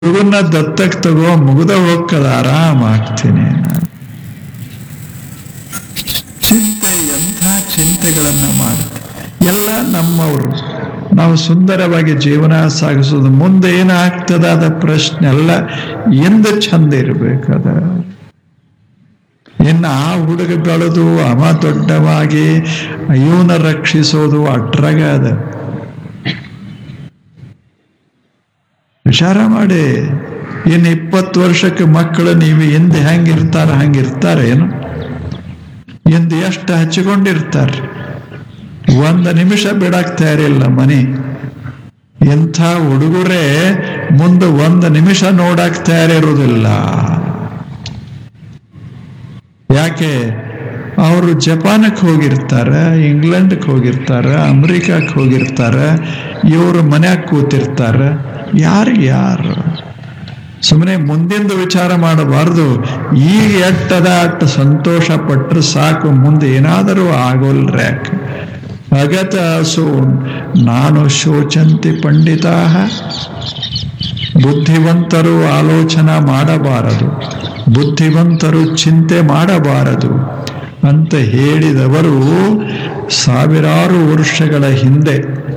ಹುಡುಗನ್ನ ದತ್ತಕ್ ತಗೋ ಮುಗ್ದ ಹೋಗ್ಕದ ಆರಾಮ ಆಗ್ತೀನಿ ನಾನು ಚಿಂತೆ ಎಂಥ ಚಿಂತೆಗಳನ್ನ ಮಾಡುತ್ತೆ ಎಲ್ಲ ನಮ್ಮವರು ನಾವು ಸುಂದರವಾಗಿ ಜೀವನ ಸಾಗಿಸೋದು ಮುಂದೆ ಏನಾಗ್ತದ ಅದ ಪ್ರಶ್ನೆ ಎಲ್ಲ ಎಂದು ಚಂದ ಇರಬೇಕದ ಇನ್ನು ಆ ಹುಡುಗ ಬೆಳೆದು ಅವ ದೊಡ್ಡವಾಗಿ ಇವನ ರಕ್ಷಿಸೋದು ಅಟ್ರಾಗ ಅದ ವಿಚಾರ ಮಾಡಿ ಇನ್ನು ಇಪ್ಪತ್ತು ವರ್ಷಕ್ಕೆ ಮಕ್ಕಳು ನೀವು ಹಿಂದೆ ಹೆಂಗಿರ್ತಾರ ಹಂಗಿರ್ತಾರೆ ಏನು ಎಂದು ಎಷ್ಟು ಹಚ್ಚಿಕೊಂಡಿರ್ತಾರೆ ಒಂದು ನಿಮಿಷ ಬಿಡಕ್ ತಯಾರಿಲ್ಲ ಮನೆ ಇಂಥ ಹುಡುಗರೇ ಮುಂದೆ ಒಂದು ನಿಮಿಷ ನೋಡಕ್ ತಯಾರಿರುವುದಿಲ್ಲ ಯಾಕೆ ಅವರು ಜಪಾನಕ್ಕೆ ಹೋಗಿರ್ತಾರೆ ಇಂಗ್ಲೆಂಡ್ಗೆ ಹೋಗಿರ್ತಾರೆ ಅಮೆರಿಕಕ್ಕೆ ಹೋಗಿರ್ತಾರೆ ಇವರು ಮನ್ಯಾಗ ಕೂತಿರ್ತಾರೆ ಯಾರಿಗೆ ಯಾರು ಸುಮ್ಮನೆ ಮುಂದಿಂದು ವಿಚಾರ ಮಾಡಬಾರ್ದು ಈಗ ಎಟ್ಟದ ಅಟ್ಟು ಸಂತೋಷ ಪಟ್ಟರೆ ಸಾಕು ಮುಂದೆ ಏನಾದರೂ ಆಗೋಲ್ರೆ ಅಗತ ಸೋ ನಾನು ಶೋಚಂತಿ ಪಂಡಿತಾ ಬುದ್ಧಿವಂತರು ಆಲೋಚನಾ ಮಾಡಬಾರದು ಬುದ್ಧಿವಂತರು ಚಿಂತೆ ಮಾಡಬಾರದು ಅಂತ ಹೇಳಿದವರು ಸಾವಿರಾರು ವರ್ಷಗಳ ಹಿಂದೆ